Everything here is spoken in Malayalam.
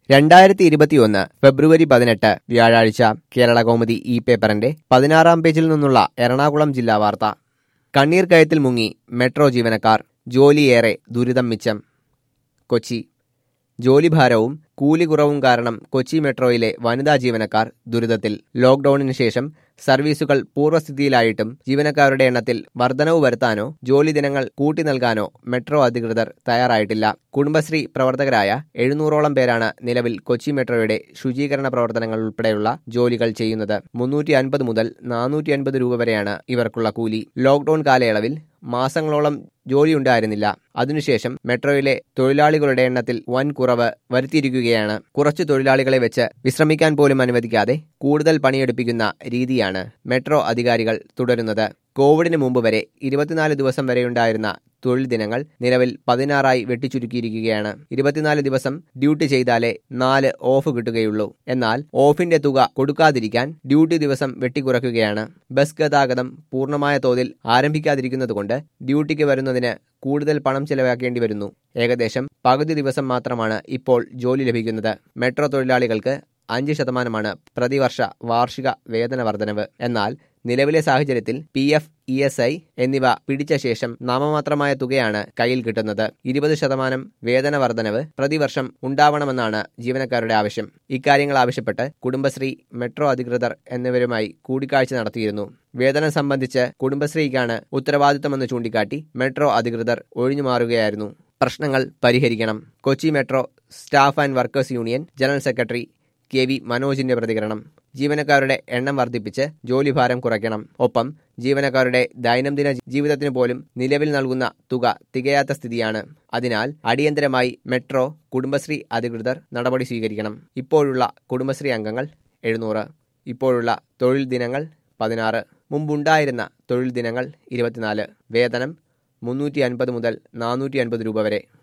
രണ്ടായിരത്തി ഇരുപത്തിയൊന്ന് ഫെബ്രുവരി പതിനെട്ട് വ്യാഴാഴ്ച കേരള കൗമുദി ഈ പേപ്പറിന്റെ പതിനാറാം പേജിൽ നിന്നുള്ള എറണാകുളം ജില്ലാ വാർത്ത കണ്ണീർ കയത്തിൽ മുങ്ങി മെട്രോ ജീവനക്കാർ ജോലിയേറെ ദുരിതം മിച്ചം കൊച്ചി ജോലിഭാരവും കൂലി കുറവും കാരണം കൊച്ചി മെട്രോയിലെ വനിതാ ജീവനക്കാർ ദുരിതത്തിൽ ലോക്ഡൌണിന് ശേഷം സർവീസുകൾ പൂർവ്വസ്ഥിതിയിലായിട്ടും ജീവനക്കാരുടെ എണ്ണത്തിൽ വർധനവ് വരുത്താനോ ജോലി ദിനങ്ങൾ കൂട്ടി നൽകാനോ മെട്രോ അധികൃതർ തയ്യാറായിട്ടില്ല കുടുംബശ്രീ പ്രവർത്തകരായ എഴുന്നൂറോളം പേരാണ് നിലവിൽ കൊച്ചി മെട്രോയുടെ ശുചീകരണ പ്രവർത്തനങ്ങൾ ഉൾപ്പെടെയുള്ള ജോലികൾ ചെയ്യുന്നത് മുന്നൂറ്റി അൻപത് മുതൽ നാനൂറ്റി അൻപത് രൂപ വരെയാണ് ഇവർക്കുള്ള കൂലി ലോക്ഡൌൺ കാലയളവിൽ മാസങ്ങളോളം ജോലിയുണ്ടായിരുന്നില്ല അതിനുശേഷം മെട്രോയിലെ തൊഴിലാളികളുടെ എണ്ണത്തിൽ വൻ കുറവ് വരുത്തിയിരിക്കുകയാണ് കുറച്ചു തൊഴിലാളികളെ വെച്ച് വിശ്രമിക്കാൻ പോലും അനുവദിക്കാതെ കൂടുതൽ പണിയെടുപ്പിക്കുന്ന രീതിയാണ് മെട്രോ അധികാരികൾ തുടരുന്നത് കോവിഡിന് മുമ്പ് വരെ ഇരുപത്തിനാല് ദിവസം വരെയുണ്ടായിരുന്ന തൊഴിൽ ദിനങ്ങൾ നിലവിൽ പതിനാറായി വെട്ടിച്ചുരുക്കിയിരിക്കുകയാണ് ഇരുപത്തിനാല് ദിവസം ഡ്യൂട്ടി ചെയ്താലേ നാല് ഓഫ് കിട്ടുകയുള്ളൂ എന്നാൽ ഓഫിന്റെ തുക കൊടുക്കാതിരിക്കാൻ ഡ്യൂട്ടി ദിവസം വെട്ടിക്കുറയ്ക്കുകയാണ് ബസ് ഗതാഗതം പൂർണ്ണമായ തോതിൽ ആരംഭിക്കാതിരിക്കുന്നതുകൊണ്ട് ഡ്യൂട്ടിക്ക് വരുന്നതിന് കൂടുതൽ പണം ചെലവാക്കേണ്ടി വരുന്നു ഏകദേശം പകുതി ദിവസം മാത്രമാണ് ഇപ്പോൾ ജോലി ലഭിക്കുന്നത് മെട്രോ തൊഴിലാളികൾക്ക് അഞ്ച് ശതമാനമാണ് പ്രതിവർഷ വാർഷിക വേതന വർധനവ് എന്നാൽ നിലവിലെ സാഹചര്യത്തിൽ P F E S I എന്നിവ പിടിച്ച ശേഷം നാമമാത്രമായ തുകയാണ് കയ്യിൽ കിട്ടുന്നത് ഇരുപത് ശതമാനം വേതന വർധനവ് പ്രതിവർഷം ഉണ്ടാവണമെന്നാണ് ജീവനക്കാരുടെ ആവശ്യം ഇക്കാര്യങ്ങൾ ആവശ്യപ്പെട്ട് കുടുംബശ്രീ മെട്രോ അധികൃതർ എന്നിവരുമായി കൂടിക്കാഴ്ച നടത്തിയിരുന്നു വേതനം സംബന്ധിച്ച് കുടുംബശ്രീക്കാണ് ഉത്തരവാദിത്തമെന്ന് ചൂണ്ടിക്കാട്ടി മെട്രോ അധികൃതർ ഒഴിഞ്ഞുമാറുകയായിരുന്നു പ്രശ്നങ്ങൾ പരിഹരിക്കണം Kochi metro staff and workers union general secretary K V മനോജിന്റെ പ്രതികരണം ജീവനക്കാരുടെ എണ്ണം വർദ്ധിപ്പിച്ച് ജോലിഭാരം കുറയ്ക്കണം ഒപ്പം ജീവനക്കാരുടെ ദൈനംദിന ജീവിതത്തിന് പോലും നിലവിൽ നൽകുന്ന തുക തികയാത്ത സ്ഥിതിയാണ് അതിനാൽ അടിയന്തരമായി മെട്രോ കുടുംബശ്രീ അധികൃതർ നടപടി സ്വീകരിക്കണം ഇപ്പോഴുള്ള കുടുംബശ്രീ അംഗങ്ങൾ എഴുന്നൂറ് ഇപ്പോഴുള്ള തൊഴിൽ ദിനങ്ങൾ പതിനാറ് മുമ്പുണ്ടായിരുന്ന തൊഴിൽ ദിനങ്ങൾ ഇരുപത്തിനാല് വേതനം മുന്നൂറ്റി അൻപത് മുതൽ നാനൂറ്റി അൻപത് രൂപ വരെ